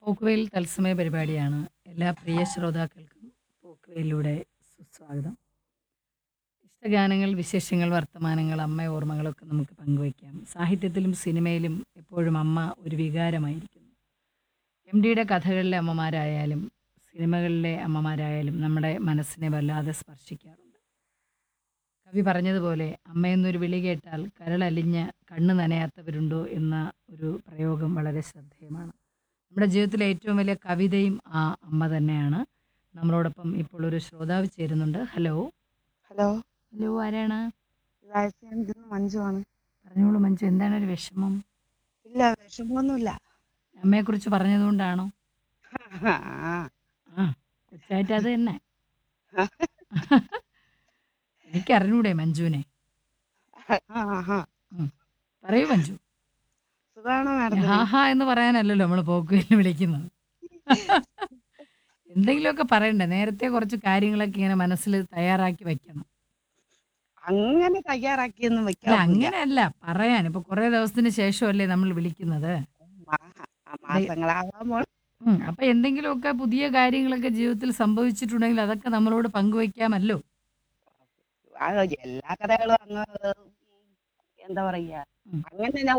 പോക്കുവെയിൽ തത്സമയ പരിപാടിയാണ് എല്ലാ പ്രിയ ശ്രോതാക്കൾക്കും പോക്കുവെയിലൂടെ സുസ്വാഗതം ഇഷ്ടഗാനങ്ങൾ വിശേഷങ്ങൾ വർത്തമാനങ്ങൾ അമ്മ ഓർമ്മകളൊക്കെ നമുക്ക് പങ്കുവയ്ക്കാം സാഹിത്യത്തിലും സിനിമയിലും എപ്പോഴും അമ്മ ഒരു വികാരമായിരിക്കുന്നു എം ഡിയുടെ കഥകളിലെ അമ്മമാരായാലും സിനിമകളിലെ അമ്മമാരായാലും നമ്മുടെ മനസ്സിനെ വല്ലാതെ സ്പർശിക്കാറുണ്ട് കവി പറഞ്ഞതുപോലെ അമ്മയെന്നൊരു വിളി കേട്ടാൽ കരളലിഞ്ഞ് കണ്ണ് നനയാത്തവരുണ്ടോ എന്ന ഒരു പ്രയോഗം വളരെ ശ്രദ്ധേയമാണ് നമ്മുടെ ജീവിതത്തിലെ ഏറ്റവും വലിയ കവിതയും ആ അമ്മ തന്നെയാണ് നമ്മളോടൊപ്പം ഇപ്പോൾ ഒരു ശ്രോതാവ് ചേരുന്നുണ്ട് ഹലോ ഹലോ ഹലോ ആരാണ് വാഴച്ചാണ്ടിന്ന് മഞ്ജുവാണ് പറഞ്ഞോളൂ മഞ്ജു എന്താണ് ഒരു വിഷമം ഇല്ല വിഷമമൊന്നുമില്ല അമ്മയെക്കുറിച്ച് പറഞ്ഞതുകൊണ്ടാണോ ആ, ആ കൊച്ചായിട്ട് അത് തന്നെ എനിക്ക് അറിഞ്ഞൂടെ മഞ്ജുവിനെ ആ, ആ. പറയൂ മഞ്ജു സുഖാണോ മാഡം ഹാഹാ എന്ന് പറയാനല്ലല്ലോ നമ്മൾ പോക്കുവെല്ല് വിളിക്കുന്നത് എന്തെങ്കിലുമൊക്കെ പറയണ്ടേ നേരത്തെ കുറച്ച് കാര്യങ്ങളൊക്കെ ഇങ്ങനെ മനസ്സിൽ തയ്യാറാക്കി വെക്കണം അങ്ങനെ തയ്യാറാക്കിയൊന്നും അല്ല വെക്കാൻ അങ്ങനെയല്ല പറയാൻ ഇപ്പൊ കുറെ ദിവസത്തിന് ശേഷമല്ലേ നമ്മൾ വിളിക്കുന്നത് മാസങ്ങളാകാമോ ഉം, അപ്പൊ എന്തെങ്കിലുമൊക്കെ പുതിയ കാര്യങ്ങളൊക്കെ ജീവിതത്തിൽ സംഭവിച്ചിട്ടുണ്ടെങ്കിൽ അതൊക്കെ നമ്മളോട് പങ്കുവയ്ക്കാമല്ലോ ആ, എല്ലാ കഥകളും അങ്ങ് എന്താ പറയാ ഉം. അങ്ങനെ ഞാൻ